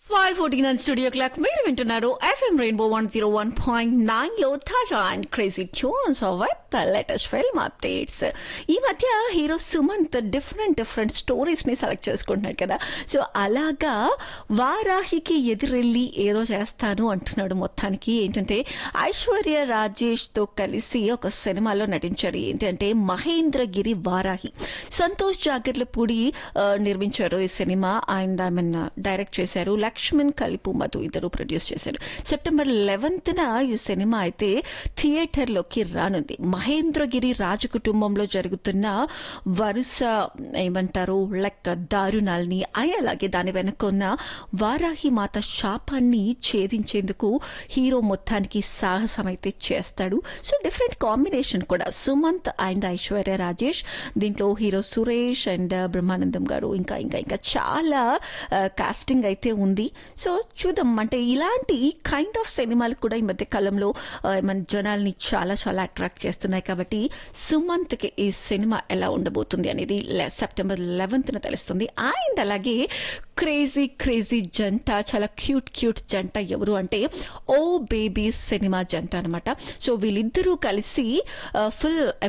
five forty nine studio clock మీరు వింటున్నారు FM rainbow one zero one point nine లో తాజా and crazy tunes with latest film updates ఈ మధ్య hero Sumanth different different stories ని select చేసుకుంటున్నాడు కదా సో అలాగా వారాహికి ఎదురెళ్ళి ఏదో చేస్తాను అంటున్నాడు మొత్తానికి ఏంటంటే ఐశ్వర్య రాజేష్ తో కలిసి ఒక సినిమాలో నటించారు ఏంటంటే మహేంద్రగిరి వారాహి సంతోష్ జాగర్లపూడి ఆ, నిర్మించారు ఈ cinema and I mean direct చేశారు లక్ష్మణ్ కలిపు మధు ఇద్దరు ప్రొడ్యూస్ చేశారు సెప్టెంబర్ లెవెన్త్ న ఈ సినిమా అయితే థియేటర్ లోకి రానుంది మహేంద్రగిరి రాజకుటుంబంలో జరుగుతున్న వరుస ఏమంటారు లెక్క దారుణాల్ని అండ్ అలాగే దాని వెనక ఉన్న వారాహి మాత శాపాన్ని ఛేదించేందుకు హీరో మొత్తానికి సాహసం అయితే చేస్తాడు సో డిఫరెంట్ కాంబినేషన్ కూడా సుమంత్ అండ్ ఐశ్వర్య రాజేష్ దీంట్లో హీరో సురేష్ అండ్ బ్రహ్మానందం గారు ఇంకా ఇంకా ఇంకా చాలా కాస్టింగ్ అయితే ఉంది సో చూద్దాం అంటే ఇలాంటి కైండ్ ఆఫ్ సినిమాలు కూడా ఈ మధ్య కాలంలో ఆ, మన జనాల్ని చాలా చాలా అట్రాక్ట్ చేస్తున్నాయి కాబట్టి సుమంత్కి ఈ సినిమా ఎలా ఉండబోతుంది అనేది లె- సెప్టెంబర్ లెవెన్త్ న తెలుస్తుంది అండ్ అలాగే క్రేజీ క్రేజీ జంట చాలా క్యూట్ క్యూట్ జంట ఎవరు అంటే ఓ బేబీ సినిమా జంట అనమాట సో వీళ్ళిద్దరూ కలిసి ఫుల్